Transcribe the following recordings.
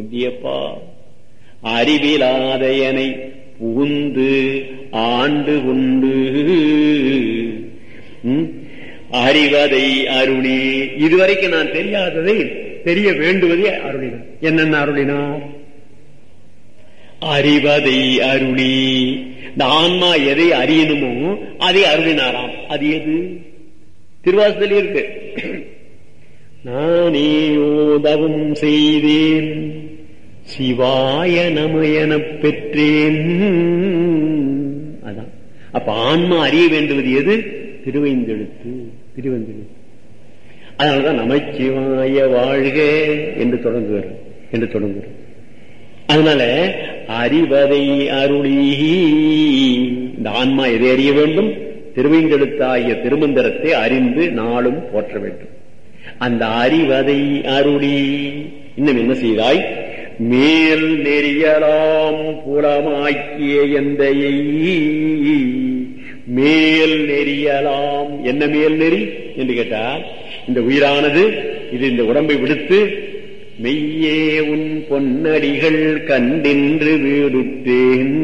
கோவிந்தியப்பா அறிவிலாதையனை புகுந்து ஆண்டு கொண்டு ம், அறிவதை அருளி இதுவரைக்கும் நான் தெரியாததை தெரிய வேண்டுவதே அருளினார் என்னென்ன அருளினார் அறிவதை அருளி இந்த ஆன்மா எதை அறியணுமோ அதை அருளினாராம் அது எது திருவாசலே இருக்கு நானே ஓதவும் செய்தேன் சிவாய நமயனப் பெற்றேன் அதான் அப்ப ஆன்மா அறிய வேண்டுவது எது திருவைந்தெழுத்து திருவந்தெழுத்து அதனாலதான் நமச்சிவாய வாழ்க என்று தொடங்குகிறார் என்று தொடங்குகிறார் அதனால அறிவதை அருளி இந்த ஆன்மா எதை அறிய வேண்டும் திருவைந்தெழுத்தாகிய திருமந்திரத்தை அறிந்து நாளும் போற்ற வேண்டும் அந்த அறிவதை அருளி இன்னும் என்ன செய்தாய் மேல் நெறியலாம் புலமாக்கிய எந்தையை மேல் நெறியலாம் என்ன மேல் நெறி என்று கேட்டால் இந்த உயிரானது இது இந்த உடம்பை விடுத்து மெய்யே உன் பொன்னடிகள் கண்டின்று வீடுற்றேன்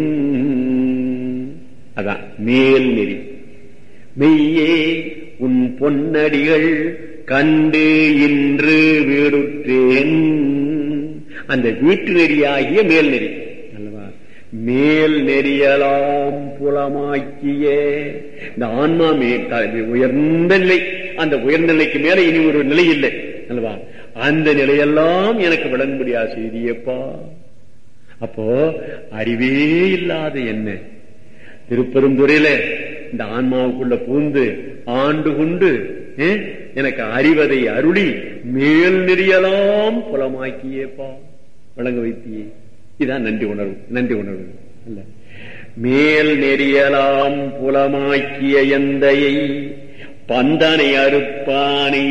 அதான் மேல் நெறி மெய்யே உன் பொன்னடிகள் கண்டு இன்று வீடுற்றேன் அந்த வீட்டு நெறியாகிய மேல் நெறி அல்லவா மேல் நெறியலாம் புலமாக்கிய இந்த ஆன்மா மே த- உயர்ந்த நிலை அந்த உயர்ந்த நிலைக்கு மேல இனி ஒரு நிலை இல்லை அல்லவா அந்த நிலையெல்லாம் எனக்கு விளங்கும்படியா செய்தியப்பா அப்போ அறிவே இல்லாத என்ன திருப்பெருந்துறையில இந்த ஆன்மாவுக்குள்ள பூந்து ஆண்டு கொண்டு ஏ, எனக்கு அறிவதை அருளி மேல் நெறியலாம் புலமாக்கியேப்பா வழங்க வைத்தியே இதான் நன்றி உணர்வு நன்றி உணர்வு அல்ல மேல் நெறியலாம் புலமாக்கிய எந்தையை பந்தனை அறுப்பானை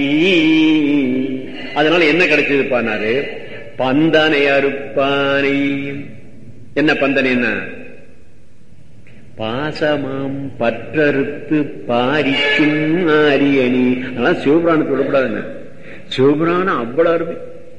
அதனால என்ன கிடைச்சது பானாரு பந்தனை அறுப்பானை என்ன பந்தனை என்ன பாசமாம் பற்றறுத்து பாரிக்கும் ஆரியணி அதெல்லாம் சிவபுராணத்தை விடக்கூடாதுங்க சிவபுராணம் அவ்வளவு அருமை